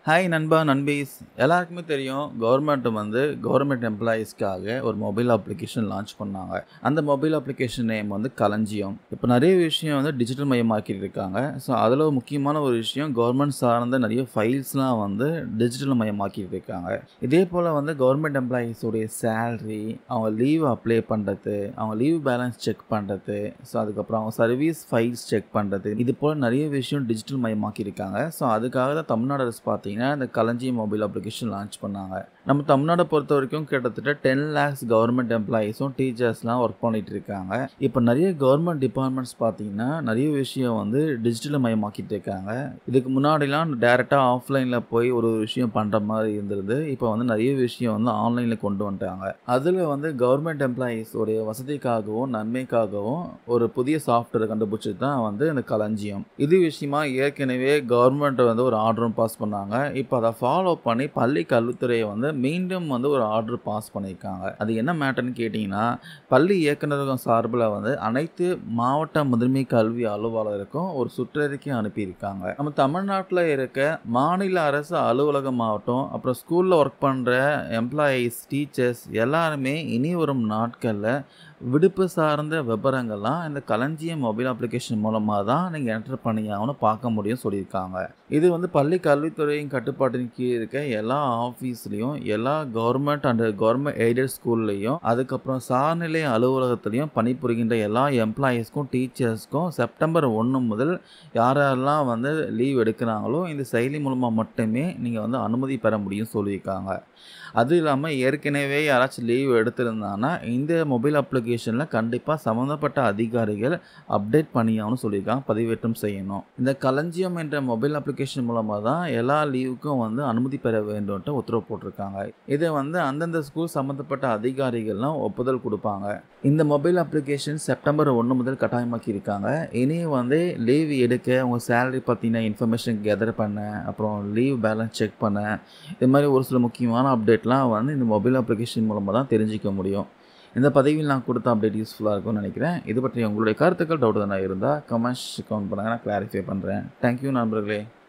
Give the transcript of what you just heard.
hi நண்பா நண்பீஸ் எல்லாருக்குமே தெரியும் கவர்மெண்ட் வந்து கவர்மெண்ட் எம்ப்ளாயீஸ்க்காக ஒரு மொபைல் அப்ளிகேஷன் லான்ச் பண்ணாங்க அந்த மொபைல் அப்ளிகேஷன் நேம் வந்து களஞ்சியம் இப்போ நிறைய விஷயம் வந்து டிஜிட்டல் மயமாக்கிட்டு இருக்காங்க ஸோ அதில் முக்கியமான ஒரு விஷயம் கவர்மெண்ட் சார்ந்த நிறைய ஃபைல்ஸ்லாம் வந்து டிஜிட்டல் மயமாக்கிட்டு இருக்காங்க இதே போல் வந்து கவர்மெண்ட் எம்ப்ளாயீஸோடைய சேல்ரி அவங்க லீவ் அப்ளை பண்ணுறது அவங்க லீவ் பேலன்ஸ் செக் பண்ணுறது ஸோ அதுக்கப்புறம் அவங்க சர்வீஸ் ஃபைல்ஸ் செக் பண்ணுறது இது போல் நிறைய விஷயம் டிஜிட்டல் மயமாக்கி இருக்காங்க ஸோ அதுக்காக தான் தமிழ்நாடு அரசு பார்த்தீங்கன்னா இந்த களஞ்சியம் மொபைல் அப்ளிகேஷன் லான்ச் பண்ணாங்க நம்ம தமிழ்நாடை பொறுத்த வரைக்கும் கிட்டத்தட்ட டென் லேக்ஸ் கவர்மெண்ட் எம்ப்ளாயீஸும் டீச்சர்ஸ்லாம் ஒர்க் பண்ணிட்டு இருக்காங்க இப்போ நிறைய கவர்மெண்ட் டிபார்ட்மெண்ட்ஸ் பார்த்தீங்கன்னா நிறைய விஷயம் வந்து டிஜிட்டல் மயமாக்கிட்டு இருக்காங்க இதுக்கு முன்னாடிலாம் டேரெக்டாக ஆஃப்லைனில் போய் ஒரு ஒரு விஷயம் பண்ணுற மாதிரி இருந்தது இப்போ வந்து நிறைய விஷயம் வந்து ஆன்லைனில் கொண்டு வந்துட்டாங்க அதில் வந்து கவர்மெண்ட் எம்ப்ளாயீஸ் உடைய வசதிக்காகவும் நன்மைக்காகவும் ஒரு புதிய சாஃப்ட்வேர் கண்டுபிடிச்சது தான் வந்து இந்த களஞ்சியம் இது விஷயமா ஏற்கனவே கவர்மெண்ட் வந்து ஒரு ஆர்டரும் பாஸ் பண்ணாங்க இப்போ அதை ஃபாலோ பண்ணி பள்ளி கல்வித்துறையை வந்து மீண்டும் வந்து ஒரு ஆர்டர் பாஸ் பண்ணியிருக்காங்க அது என்ன மேட்டர்னு கேட்டிங்கன்னா பள்ளி இயக்குநரகம் சார்பில் வந்து அனைத்து மாவட்ட முதன்மை கல்வி அலுவலருக்கும் ஒரு சுற்றறிக்கை அனுப்பியிருக்காங்க நம்ம தமிழ்நாட்டில் இருக்க மாநில அரசு அலுவலகம் மாவட்டம் அப்புறம் ஸ்கூலில் ஒர்க் பண்ணுற எம்ப்ளாயீஸ் டீச்சர்ஸ் எல்லாருமே இனி வரும் நாட்களில் விடுப்பு சார்ந்த விவரங்கள்லாம் இந்த களஞ்சியம் மொபைல் அப்ளிகேஷன் மூலமாக தான் நீங்கள் என்டர் பண்ணியாகணும் பார்க்க முடியும் சொல்லியிருக்காங்க இது வந்து பள்ளி கல்வித்துறையின் கட்டுப்பாட்டின் கீழ் இருக்க எல்லா ஆஃபீஸ்லேயும் எல்லா கவர்மெண்ட் அண்ட் கவர்மெண்ட் எய்டட் ஸ்கூல்லையும் அதுக்கப்புறம் சார்நிலை அலுவலகத்துலேயும் பணிபுரிகின்ற எல்லா எம்ப்ளாயீஸ்க்கும் டீச்சர்ஸ்க்கும் செப்டம்பர் ஒன்று முதல் யாரெல்லாம் வந்து லீவ் எடுக்கிறாங்களோ இந்த செயலி மூலமாக மட்டுமே நீங்கள் வந்து அனுமதி பெற முடியும் சொல்லியிருக்காங்க அது இல்லாமல் ஏற்கனவே யாராச்சும் லீவ் எடுத்திருந்தாங்கன்னா இந்த மொபைல் அப்ளிகேஷனில் கண்டிப்பாக சம்மந்தப்பட்ட அதிகாரிகள் அப்டேட் பண்ணியாகணும் சொல்லியிருக்காங்க பதிவேற்றம் செய்யணும் இந்த களஞ்சியம் என்ற மொபைல் அப்ளிகேஷன் மூலமாக தான் எல்லா லீவுக்கும் வந்து அனுமதி பெற வேண்டும்ட்டு உத்தரவு போட்டிருக்காங்க இதை வந்து அந்தந்த ஸ்கூல் சம்மந்தப்பட்ட அதிகாரிகள்லாம் ஒப்புதல் கொடுப்பாங்க இந்த மொபைல் அப்ளிகேஷன் செப்டம்பர் ஒன்று முதல் கட்டாயமாக்கி இருக்காங்க இனி வந்து லீவ் எடுக்க உங்கள் சேலரி பற்றின இன்ஃபர்மேஷன் கெதர் பண்ண அப்புறம் லீவ் பேலன்ஸ் செக் பண்ண இது மாதிரி ஒரு சில முக்கியமான அப்டேட்லாம் வந்து இந்த மொபைல் அப்ளிகேஷன் மூலமாக தான் தெரிஞ்சிக்க முடியும் இந்த பதவியில் நான் கொடுத்த அப்டேட் யூஸ்ஃபுல்லாக இருக்கும்னு நினைக்கிறேன் இது பற்றி உங்களுடைய கருத்துக்கள் டவுட் தானே இருந்தால் கமெண்ட்ஸ் கவுண்ட் பண்ணுங்கள் நான் கிளாரிஃபை பண்ணுறேன் தேங்க்யூ நண்பர்களே